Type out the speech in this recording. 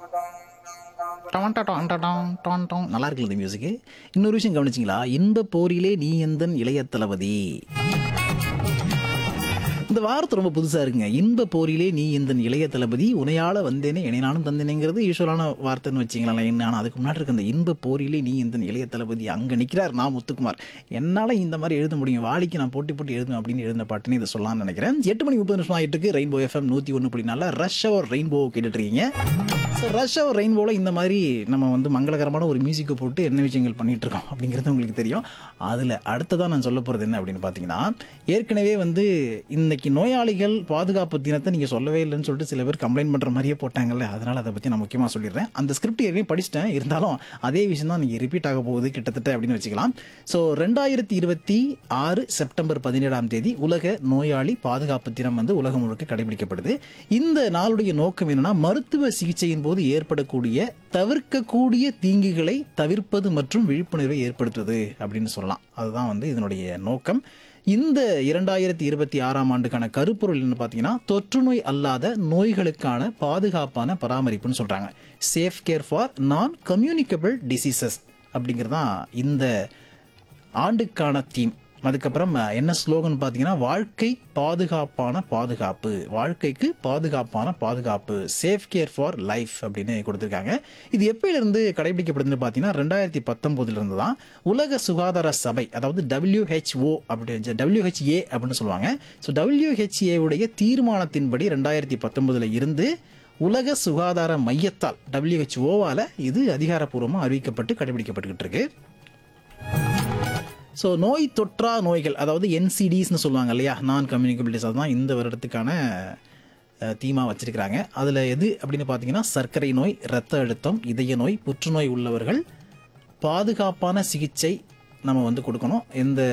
Don டான் டான் டான் டான் டான். நல்லா இருக்குல்ல இந்த மியூசிக்கு இன்னொரு விஷயம் கவனிச்சிங்களா இன்ப போரிலே நீ எந்தன் இளைய தளபதி இந்த வார்த்தை ரொம்ப புதுசா இருக்குங்க இன்ப போரிலே நீ இந்த இளைய தளபதி உனையால வந்தேனே என்னை நானும் தந்தேனேங்கிறது யூஸ்வலான வார்த்தைன்னு வச்சிங்களேன் என்ன ஆனால் அதுக்கு முன்னாடி இருக்க அந்த இன்ப போரிலே நீ இந்த இளைய தளபதி அங்கே நிற்கிறார் நான் முத்துக்குமார் என்னால் இந்த மாதிரி எழுத முடியும் வாளிக்கு நான் போட்டி போட்டு எழுதுவேன் அப்படின்னு எழுதின பாட்டுன்னு இதை சொல்லலாம்னு நினைக்கிறேன் எட்டு மணி முப்பது நிமிஷம் ஆகிட்டு இருக்கு ரெயின்போ எஃப்எம் நூற்றி ஒன்று புள்ளி நாலில் ரஷ் அவர் ரெயின்போ கேட்டுட்டு இருக்கீங்க ஸோ ரஷ் அவர் ரெயின்போவில் இந்த மாதிரி நம்ம வந்து மங்களகரமான ஒரு மியூசிக்கை போட்டு என்ன விஷயங்கள் பண்ணிட்டு இருக்கோம் அப்படிங்கிறது உங்களுக்கு தெரியும் அதில் அடுத்ததான் நான் சொல்ல போகிறது என்ன அப்படின்னு பார்த்தீங்கன்னா ஏற்கனவே வந்து இன்னைக்கு நோயாளிகள் பாதுகாப்பு தினத்தை நீங்கள் சொல்லவே இல்லைன்னு சொல்லிட்டு சில பேர் கம்ப்ளைண்ட் பண்ணுற மாதிரியே போட்டாங்கல்ல அதனால் அதை பற்றி நான் முக்கியமாக சொல்லிடுறேன் அந்த ஸ்கிரிப்ட் ஏற்கனவே படிச்சிட்டேன் இருந்தாலும் அதே விஷயம் தான் நீங்கள் ரிப்பீட் ஆக போகுது கிட்டத்தட்ட அப்படின்னு வச்சுக்கலாம் ஸோ ரெண்டாயிரத்தி இருபத்தி ஆறு செப்டம்பர் பதினேழாம் தேதி உலக நோயாளி பாதுகாப்பு தினம் வந்து உலகம் முழுக்க கடைபிடிக்கப்படுது இந்த நாளுடைய நோக்கம் என்னன்னா மருத்துவ சிகிச்சையின் போது ஏற்படக்கூடிய தவிர்க்கக்கூடிய தீங்குகளை தவிர்ப்பது மற்றும் விழிப்புணர்வை ஏற்படுத்துவது அப்படின்னு சொல்லலாம் அதுதான் வந்து இதனுடைய நோக்கம் இந்த இரண்டாயிரத்தி இருபத்தி ஆறாம் ஆண்டுக்கான கருப்பொருள் என்ன பார்த்தீங்கன்னா தொற்றுநோய் அல்லாத நோய்களுக்கான பாதுகாப்பான பராமரிப்புன்னு சொல்றாங்க safe care for non communicable diseases அப்படிங்கிறது தான் இந்த ஆண்டுக்கான தீம் அதுக்கப்புறம் அஹ், என்ன ஸ்லோகன் பார்த்தீங்கன்னா வாழ்க்கை பாதுகாப்பான பாதுகாப்பு வாழ்க்கைக்கு பாதுகாப்பான பாதுகாப்பு சேஃப் கேர் ஃபார் லைஃப் அப்படின்னு கொடுத்துருக்காங்க இது எப்பயிலிருந்து கடைபிடிக்கப்படுதுன்னு பார்த்தீங்கன்னா ரெண்டாயிரத்தி பத்தொம்போதுலேருந்து தான் உலக சுகாதார சபை அதாவது WHO அப்படி டபிள்யூஹெச்ஏ அப்படின்னு சொல்லுவாங்க ஸோ டபிள்யூஹெச்ஏ உடைய தீர்மானத்தின்படி ரெண்டாயிரத்தி பத்தொன்பதுல இருந்து உலக சுகாதார மையத்தால் டபிள்யூஹெச்ஓவால் இது அதிகாரப்பூர்வமாக அறிவிக்கப்பட்டு கடைபிடிக்கப்பட்டுக்கிட்டு இருக்கு ஸோ நோய் தொற்றா நோய்கள் அதாவது என்சிடிஸ்னு சொல்லுவாங்க இல்லையா நான் கம்யூனிகபிலிட்டிஸ் அதுதான் இந்த வருடத்துக்கான தீமாக வச்சிருக்கிறாங்க அதில் எது அப்படின்னு பார்த்தீங்கன்னா சர்க்கரை நோய் இரத்த அழுத்தம் இதய நோய் புற்றுநோய் உள்ளவர்கள் பாதுகாப்பான சிகிச்சை நம்ம வந்து கொடுக்கணும் எந்த